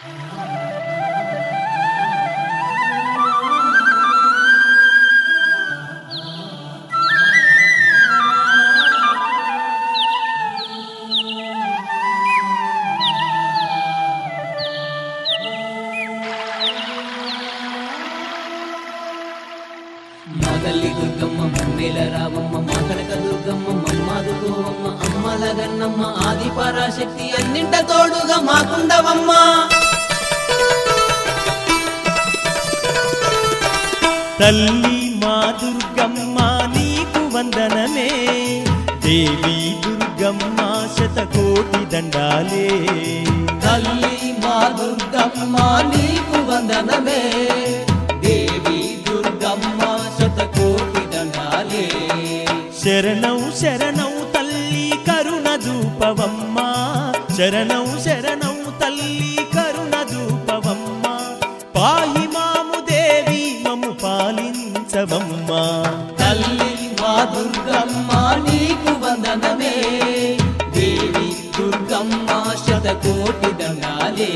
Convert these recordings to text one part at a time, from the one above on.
మా తల్లి దుర్గమ్మ మమ్మేల రావమ్మ మా కనక దుర్గమ్మ మమ్మాదుకోవమ్మ అమ్మల గన్నమ్మ ఆది పరాశక్తి అన్నింట తోడుగా మాకుండవమ్మ తల్లి మా దుర్గమ్మ నీకు వందనమే దేవి దుర్గమ్మ శతకోటి దండాలే తల్లి మా దుర్గమ్మ నీకు వందనమే దేవి దుర్గమ్మ శతకోటి దండాలే శరణం శరణం తల్లి కరుణ దూపవమ్మ శరణం శరణం తల్లి కరుణ దూపవమ్మ పాయి మాము దేవి మము పాలించవమ్మ తల్లి మా దుర్గమ్మ నీకు వందనమే దేవి దుర్గమ్మ శతకోటి దండాలే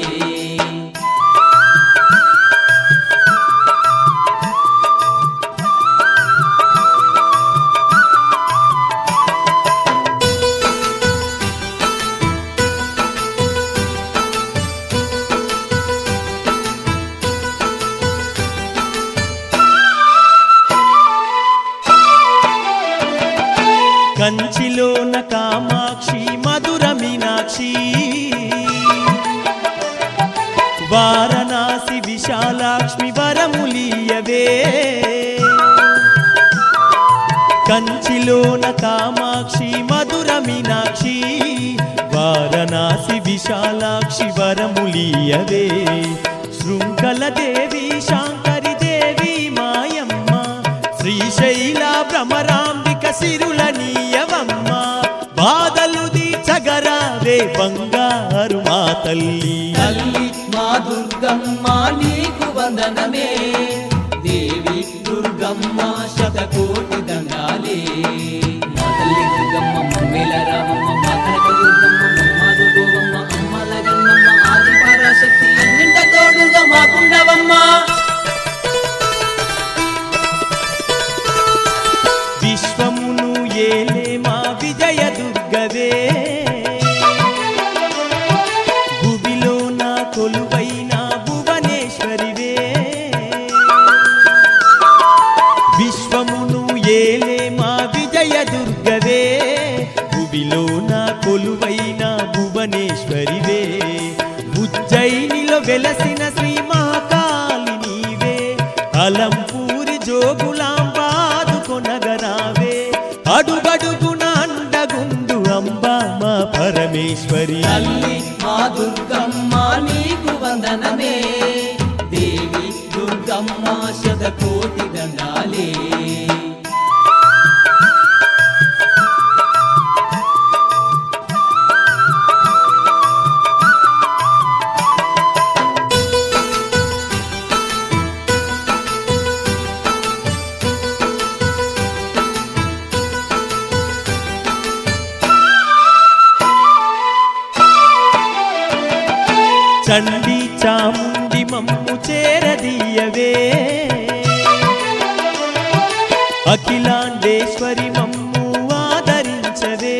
కంచిలోన కామాక్షి మధుర మీనాక్షి వారణాసి విశాలాక్ష్మి వరములీయవే కంచిలోన కామాక్షి మధుర మీనాక్షి వారణాసి విశాలాక్షి వరములీయవే శృంఖల దేవి శాంకరి దేవి మాయమ్మ శ్రీశైల భ్రమరాంబిక సిరుల నీయవమ్మ బాధలు దీచగరావే బంగారు మా తల్లి తల్లి మా దుర్గమ్మ నీకు వందనమే దేవి దుర్గమ్మ శతకోటి దండాలే మా తల్లి దుర్గమ్మ మమ్మేల రామమ్మ మా కనక దుర్గమ్మ మమ్మాదు గోవమ్మ అమ్మల గన్నమ్మ ఆది పరాశక్తి అన్నింట తోడుగా మాకుండవమ్మ విశ్వమును ఏలే మా విజయ దుర్గవే భువిలో నా కొలువైన భువనేశ్వరివే విశ్వమును ఏలే మా విజయ దుర్గవే భువిలో నా కొలువైన భువనేశ్వరివే ఉజ్జయినిలో వెలసిన శ్రీ మహాకాళి నీవే అలంపూరి జోగులాంబాదుకొనగరావే అడుగడుగున అండగుండు అంబా మా పరమేశ్వరి తల్లి మా దుర్గమ్మ నీకు వందనమే దేవి దుర్గమ్మ శతకోటి దండాలే చండి చాముండి మమ్ము చేరదీయవే అఖిలాండేశ్వరి మమ్ము ఆదరించవే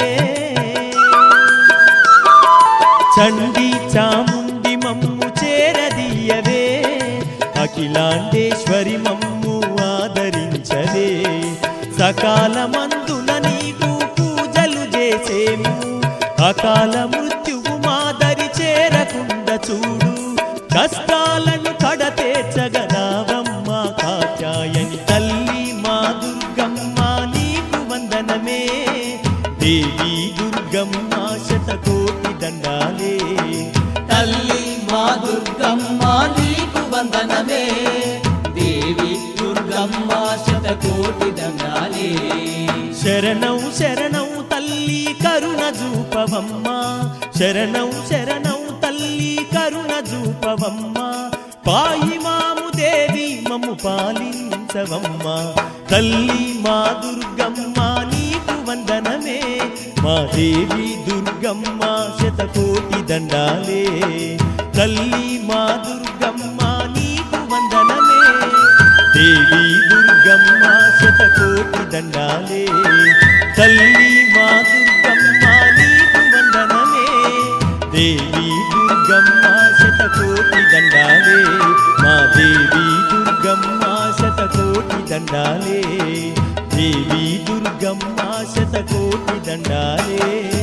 చండి చాముండి మమ్ము చేరదీయవే అఖిలాండేశ్వరి మమ్ము ఆదరించవే సకాలమందున నీకు పూజలు చేసేము అకాల మృత్యువు మాదరి చేరకుండా చూడు కష్టాలను కడతేర్చగరావమ్మ కాత్యాయని తల్లి మా దుర్గమ్మ నీకు వందనమే దేవి దుర్గమ్మ శతకోటి దండాలే తల్లి మా దుర్గమ్మ నీకు వందనమే దేవి దుర్గమ్మ శతకోటి దండాలే శరణం శరణం తల్లి కరుణ జూపవమ్మ శరణం శరణం తల్లి కరుణ జూపవమ్మ పాయి మాము దేవి మమ్ము పాలించవమ్మ తల్లి మా దుర్గమ్మ నీకు వందనమే మా దేవి దుర్గమ్మ శతకోటి దండాలే తల్లి మా దండాలే తల్లి మా దుర్గమ్మ నీకు వందనమే దేవి దుర్గమ్మ శతకోటి దండాలే మా దేవి దుర్గమ్మ శతకోటి దండాలే దేవి దుర్గమ్మ శతకోటి దండాలే